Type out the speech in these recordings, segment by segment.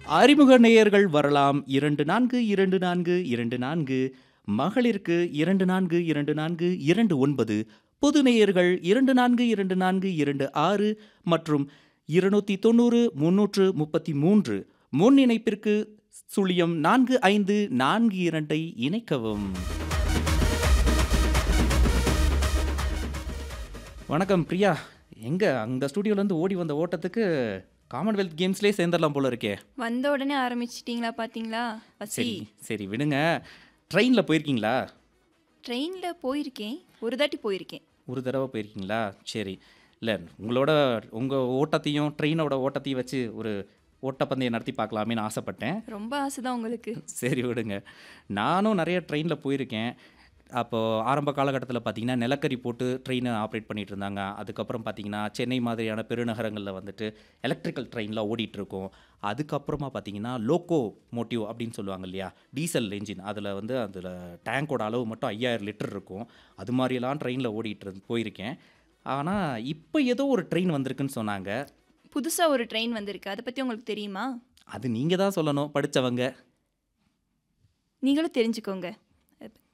அறிமுக நேயர்கள் வரலாம் இரண்டு நான்கு இரண்டு நான்கு இரண்டு நான்கு மகளிருக்கு இரண்டு நான்கு இரண்டு நான்கு இரண்டு ஒன்பது பொது நேயர்கள் இரண்டு நான்கு இரண்டு நான்கு இரண்டு ஆறு மற்றும் இருநூத்தி தொண்ணூறு முன்னூற்று முப்பத்தி மூன்று முன் இணைப்பிற்கு சுழியம் நான்கு ஐந்து நான்கு இரண்டை இணைக்கவும் வணக்கம் பிரியா எங்க அங்க ஸ்டூடியோல இருந்து ஓடி வந்த ஓட்டத்துக்கு காமன்வெல்த் கேம்ஸ்லயே சேர்ந்துடலாம் போல இருக்கே வந்த உடனே ஆரம்பிச்சிட்டிங்களா பார்த்தீங்களா பசி சரி சரி விடுங்க ட்ரெயினில் போயிருக்கீங்களா ட்ரெயினில் போயிருக்கேன் ஒரு தாட்டி போயிருக்கேன் ஒரு தடவை போயிருக்கீங்களா சரி இல்லை உங்களோட உங்கள் ஓட்டத்தையும் ட்ரெயினோட ஓட்டத்தையும் வச்சு ஒரு ஓட்டப்பந்தயம் நடத்தி பார்க்கலாமேன்னு ஆசைப்பட்டேன் ரொம்ப ஆசை தான் உங்களுக்கு சரி விடுங்க நானும் நிறைய ட்ரெயினில் போயிருக்கேன் அப்போது ஆரம்ப காலகட்டத்தில் பார்த்தீங்கன்னா நிலக்கரி போட்டு ட்ரெயினை ஆப்ரேட் பண்ணிட்டு இருந்தாங்க அதுக்கப்புறம் பார்த்தீங்கன்னா சென்னை மாதிரியான பெருநகரங்களில் வந்துட்டு எலக்ட்ரிக்கல் ட்ரெயினில் ஓடிட்டு இருக்கும் அதுக்கப்புறமா பார்த்தீங்கன்னா லோக்கோ மோட்டிவ் அப்படின்னு சொல்லுவாங்க இல்லையா டீசல் என்ஜின் அதில் வந்து அதில் டேங்கோட அளவு மட்டும் ஐயாயிரம் லிட்டர் இருக்கும் அது மாதிரியெல்லாம் ட்ரெயினில் ஓடிட்டு இருந்து போயிருக்கேன் ஆனால் இப்போ ஏதோ ஒரு ட்ரெயின் வந்திருக்குன்னு சொன்னாங்க புதுசாக ஒரு ட்ரெயின் வந்திருக்கு அதை பற்றி உங்களுக்கு தெரியுமா அது நீங்கள் தான் சொல்லணும் படித்தவங்க நீங்களும் தெரிஞ்சுக்கோங்க அத பத்தி.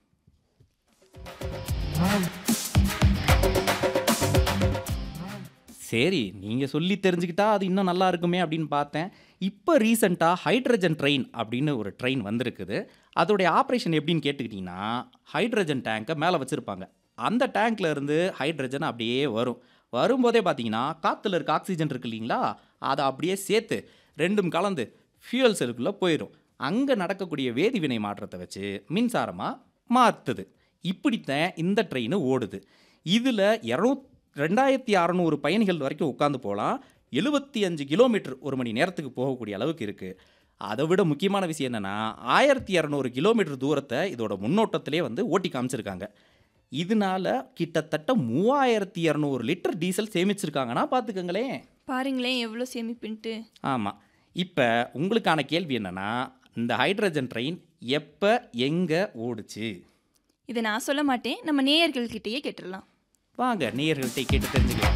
சரி நீங்கள் சொல்லி தெரிஞ்சுக்கிட்டா அது இன்னும் நல்லா இருக்குமே அப்படின்னு பார்த்தேன் இப்போ ரீசெண்டாக ஹைட்ரஜன் ட்ரெயின் அப்படின்னு ஒரு ட்ரெயின் வந்திருக்குது அதோடைய ஆப்ரேஷன் எப்படின்னு கேட்டுக்கிட்டிங்கன்னா ஹைட்ரஜன் டேங்கை மேலே வச்சுருப்பாங்க அந்த டேங்க்ல இருந்து ஹைட்ரஜன் அப்படியே வரும் வரும்போதே பார்த்தீங்கன்னா காற்றுல இருக்க ஆக்சிஜன் இருக்கு இல்லைங்களா அதை அப்படியே சேர்த்து ரெண்டும் கலந்து ஃபியூயல் செல்லுக்குள்ளே போயிடும் அங்கே நடக்கக்கூடிய வேதிவினை மாற்றத்தை வச்சு மின்சாரமாக மாற்றுது இப்படித்தான் இந்த ட்ரெயின் ஓடுது இதில் இரநூத் ரெண்டாயிரத்தி அறநூறு பயணிகள் வரைக்கும் உட்காந்து போகலாம் எழுபத்தி அஞ்சு கிலோமீட்டர் ஒரு மணி நேரத்துக்கு போகக்கூடிய அளவுக்கு இருக்குது அதை விட முக்கியமான விஷயம் என்னென்னா ஆயிரத்தி இரநூறு கிலோமீட்டர் தூரத்தை இதோட முன்னோட்டத்திலே வந்து ஓட்டி காமிச்சிருக்காங்க இதனால கிட்டத்தட்ட மூவாயிரத்தி இரநூறு லிட்டர் டீசல் சேமிச்சிருக்காங்கன்னா பார்த்துக்கங்களேன் பாருங்களேன் எவ்வளோ சேமிப்புன்ட்டு ஆமாம் இப்போ உங்களுக்கான கேள்வி என்னென்னா இந்த ஹைட்ரஜன் ட்ரெயின் எப்போ எங்கே ஓடுச்சு இதை நான் சொல்ல மாட்டேன் நம்ம நேயர்கள்கிட்டயே கேட்டுடலாம் வாங்க நேயர்கள்ட்ட கேட்டு தெரிஞ்சுக்கலாம்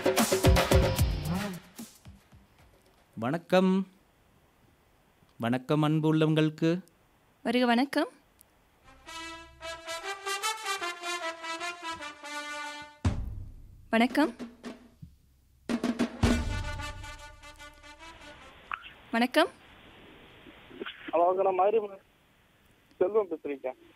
வணக்கம் வணக்கம் அன்பு உள்ளவங்களுக்கு வருக வணக்கம் வணக்கம் வணக்கம் ஹலோ நான் மாதிரி செல்வம் பேசுறீங்க